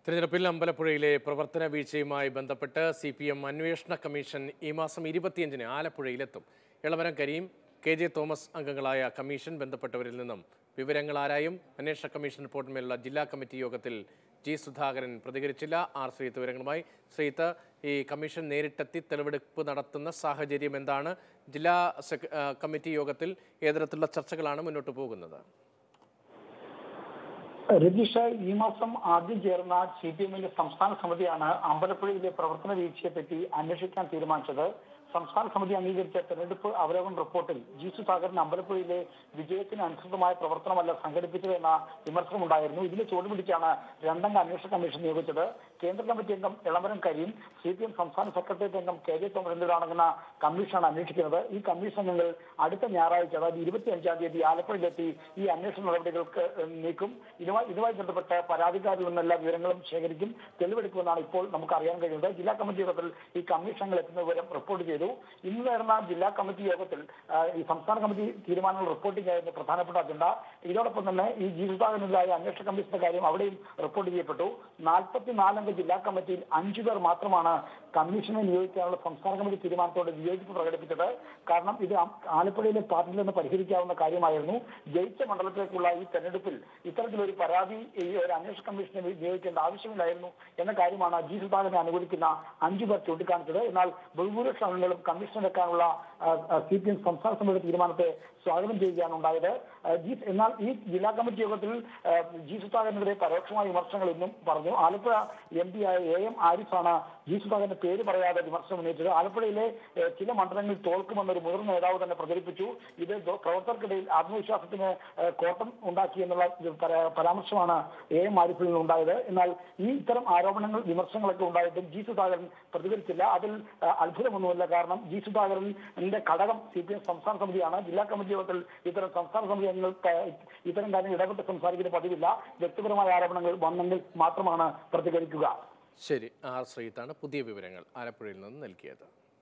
തിരഞ്ഞെടുപ്പിൽ അമ്പലപ്പുഴയിലെ പ്രവർത്തന വീഴ്ചയുമായി ബന്ധപ്പെട്ട് സി പി എം അന്വേഷണ കമ്മീഷൻ ഈ മാസം ഇരുപത്തിയഞ്ചിന് ആലപ്പുഴയിലെത്തും ഇളവരം കരീം കെ ജെ തോമസ് അംഗങ്ങളായ കമ്മീഷൻ ബന്ധപ്പെട്ടവരിൽ നിന്നും വിവരങ്ങൾ ആരായും അന്വേഷണ കമ്മീഷൻ റിപ്പോർട്ടിന്മേലുള്ള ജില്ലാ കമ്മിറ്റി യോഗത്തിൽ ജി സുധാകരൻ പ്രതികരിച്ചില്ല ആർ ശ്രീത്ത് വിവരങ്ങളുമായി ശ്രീത്ത് ഈ കമ്മീഷൻ നേരിട്ടെത്തി തെളിവെടുപ്പ് നടത്തുന്ന സാഹചര്യം എന്താണ് ജില്ലാ സെക്ര- ആ, കമ്മിറ്റി യോഗത്തിൽ ഏതരത്തിലുള്ള ചർച്ചകളാണ് മുന്നോട്ട് പോകുന്നത് രതീഷ ഈ മാസം ആദ്യം ചേർന്ന സി പി എമ്മിന്റെ സംസ്ഥാന സമിതിയാണ് അമ്പലപ്പുഴയിലെ പ്രവർത്തന വീഴ്ചയെപ്പറ്റി അന്വേഷിക്കാൻ തീരുമാനിച്ചത് സംസ്ഥാന സമിതി അംഗീകരിച്ച തെരഞ്ഞെടുപ്പ് അവലോകന റിപ്പോർട്ടിൽ ജി സുധാകരൻ അമ്പലപ്പുഴയിലെ വിജയത്തിന് അനുസൃതമായ പ്രവർത്തനമല്ല സംഘടിപ്പിച്ചത് എന്ന വിമർശനമുണ്ടായിരുന്നു ഇതിനെ ചൂടുപിടിച്ചാണ് രണ്ടംഗ അന്വേഷണ കമ്മീഷൻ നിയോഗിച്ചത് കേന്ദ്ര കമ്മിറ്റി അംഗം Elamaram Kareem C P M സംസ്ഥാന സെക്രട്ടേറിയറ്റ് അംഗം കെ ജെ തോമസ് എന്നിവരടങ്ങുന്ന കമ്മീഷനാണ് അന്വേഷിക്കുന്നത് ഈ കമ്മീഷൻ അംഗങ്ങൾ അടുത്ത ഞായറാഴ്ച അതായത് ഇരുപത്തി അഞ്ചാം തീയതി ആലപ്പുഴയിലെത്തി ഈ അന്വേഷണ നടപടികൾക്ക് ഏഹ്, നീക്കും ഇതുമായി ഇതുമായി ബന്ധപ്പെട്ട് പരാതിക്കാരിൽ നിന്നെല്ലാ വിവരങ്ങളും ശേഖരിക്കും തെളിവെടുക്കുമെന്നാണ് ഇപ്പോൾ നമുക്ക് അറിയാൻ കഴിയുന്നത് ജില്ലാ കമ്മിറ്റി യോഗത്തിൽ ഈ കമ്മീഷൻ അംഗങ്ങൾ എത്തുന്ന വിവരം റിപ്പോർട്ട് ചെയ്തു ഇന്ന് നടന്ന ജില്ലാ കമ്മിറ്റി യോഗത്തിൽ ആ, ഈ സംസ്ഥാന കമ്മിറ്റി തീരുമാനങ്ങൾ റിപ്പോർട്ടിംഗ് ആയിരുന്നു പ്രധാനപ്പെട്ട അജണ്ട ഇതോടൊപ്പം തന്നെ ഈ ജി സുധാകരനെതിരായ അന്വേഷണ കമ്മീഷന്റെ കാര്യം അവിടെയും റിപ്പോർട്ട് ചെയ്യപ്പെട്ടു നാൽപ്പത്തിനാലംഗ ജില്ലാ കമ്മിറ്റിയിൽ അഞ്ചു പേർ മാത്രമാണ് കമ്മീഷനെ നിയോഗിക്കാനുള്ള സംസ്ഥാന കമ്മിറ്റി തീരുമാനത്തോട് വിയോജിപ്പ് പ്രകടിപ്പിച്ചത് കാരണം ഇത് ആ- ആലപ്പുഴയിലെ പാർട്ടിയിൽ നിന്ന് പരിഹരിക്കാവുന്ന കാര്യമായിരുന്നു ജയിച്ച മണ്ഡലത്തിലേക്കുള്ള ഈ തെരഞ്ഞെടുപ്പിൽ ഇത്തരത്തിലൊരു പരാതി ഈ ഒരു അന്വേഷണ കമ്മീഷനെ നിയോഗിക്കേണ്ട ആവശ്യമില്ലായിരുന്നു എന്ന കാര്യമാണ് ജി സുധാകരനെ അനുകൂലിക്കുന്ന അഞ്ചു പേർ ചൂണ്ടിക്കാണിച്ചത് എന്നാൽ ബഹുഭൂരിപക്ഷ അംഗങ്ങളും കമ്മീഷൻ വെക്കാനുള്ള സി പി എം സംസ്ഥാന സമിതിയുടെ തീരുമാനത്തെ സ്വാഗതം ചെയ്യുകയാണ് ഉണ്ടായത് ആ, ജി എന്നാൽ ഈ ജില്ലാ കമ്മിറ്റി യോഗത്തിൽ ആ, ജി സുധാകരനെതിരെ പരോക്ഷമായ വിമർശനങ്ങൾ ഇന്നും പറഞ്ഞു ആലപ്പുഴ എം പി ആയ എ എം ആരിഫാണ് ജി സുധാകരന്റെ പേര് പറയാതെ വിമർശനം ഉന്നയിച്ചത് ആലപ്പുഴയിലെ ഏ, ചില മണ്ഡലങ്ങളിൽ തോൽക്കുമെന്നൊരു മുതിർന്ന നേതാവ് തന്നെ പ്രചരിപ്പിച്ചു ഇത് ദോ- പ്രവർത്തകർക്കിടയിൽ ആത്മവിശ്വാസത്തിന് ഏ, കോട്ടം ഉണ്ടാക്കി എന്നുള്ള ഒരു പരാ- പരാമർശമാണ് എ എം ആരിഫിൽ നിന്നുണ്ടായത് എന്നാൽ ഈ ഇത്തരം ആരോപണങ്ങൾ വിമർശനങ്ങളൊക്കെ ഉണ്ടായിട്ടും ജി സുധാകരൻ പ്രതികരിച്ചില്ല അതിൽ ആ, അത്ഭുതമൊന്നുമില്ല കാരണം ജി സുധാകരന്റെ ഘടകം സി പി എം സംസ്ഥാന സമിതിയാണ് ജില്ലാ കമ്മിറ്റി യോഗത്തിൽ ഇത്തരം സംസ്ഥാന സമിതി അംഗങ്ങൾ ക- ഇത്തരം കാര്യങ്ങൾ ഇടപെട്ട് സംസാരിക്കുന്ന പതിവില്ല വ്യക്തിപരമായ ആരോപണങ്ങൾ വന്നെങ്കിൽ മാത്രമാണ് പ്രതികരിക്കുക ശരി ആർ ശ്രീത്താണ് പുതിയ വിവരങ്ങൾ ആലപ്പുഴയിൽ നിന്ന് നൽകിയത്